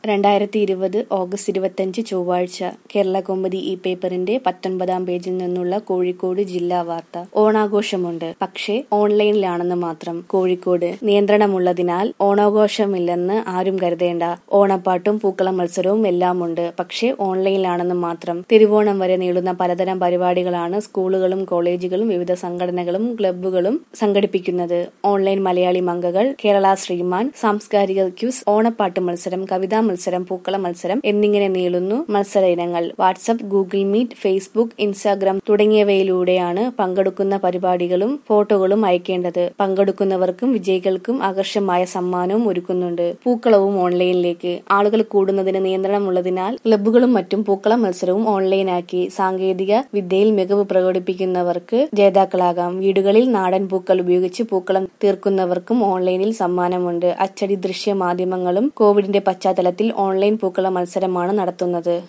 രണ്ടായിരത്തി ഇരുപത് ഓഗസ്റ്റ് ഇരുപത്തഞ്ച് ചൊവ്വാഴ്ച കേരള കൗമുദി ഈ പേപ്പറിന്റെ പത്തൊൻപതാം പേജിൽ നിന്നുള്ള കോഴിക്കോട് ജില്ലാ വാർത്ത ഓണാഘോഷമുണ്ട് പക്ഷേ ഓൺലൈനിലാണെന്ന് മാത്രം കോഴിക്കോട് നിയന്ത്രണമുള്ളതിനാൽ ഓണാഘോഷമില്ലെന്ന് ആരും കരുതേണ്ട ഓണപ്പാട്ടും പൂക്കളം മത്സരവും എല്ലാമുണ്ട് പക്ഷേ ഓൺലൈനിലാണെന്ന് മാത്രം തിരുവോണം വരെ നീളുന്ന പലതരം പരിപാടികളാണ് സ്കൂളുകളും കോളേജുകളും വിവിധ സംഘടനകളും ക്ലബ്ബുകളും സംഘടിപ്പിക്കുന്നത് ഓൺലൈൻ മലയാളി മങ്കകൾ കേരള ശ്രീമാൻ സാംസ്കാരിക ക്യൂസ് ഓണപ്പാട്ട് മത്സരം കവിതാ മത്സരം പൂക്കള മത്സരം എന്നിങ്ങനെ നീളുന്നു മത്സര ഇനങ്ങൾ WhatsApp Google Meet Facebook Instagram തുടങ്ങിയവയിലൂടെയാണ് പങ്കെടുക്കുന്ന പരിപാടികളും ഫോട്ടോകളും അയക്കേണ്ടത് പങ്കെടുക്കുന്നവർക്കും വിജയികൾക്കും ആകർഷമായ സമ്മാനവും ഒരുക്കുന്നുണ്ട് പൂക്കളവും ഓൺലൈനിലേക്ക് ആളുകൾ കൂടുന്നതിന് നിയന്ത്രണമുള്ളതിനാൽ ക്ലബ്ബുകളും മറ്റും പൂക്കള മത്സരവും ഓൺലൈനാക്കി സാങ്കേതിക വിദ്യയിൽ മികവ് പ്രകടിപ്പിക്കുന്നവർക്ക് ജേതാക്കളാകാം വീടുകളിൽ നാടൻ പൂക്കൾ ഉപയോഗിച്ച് പൂക്കളം തീർക്കുന്നവർക്കും ഓൺലൈനിൽ സമ്മാനമുണ്ട് അച്ചടി ദൃശ്യ മാധ്യമങ്ങളും കോവിഡിന്റെ പശ്ചാത്തലത്തിൽ ഓൺലൈൻ പൂക്കള മത്സരമാണ് നടത്തുന്നത്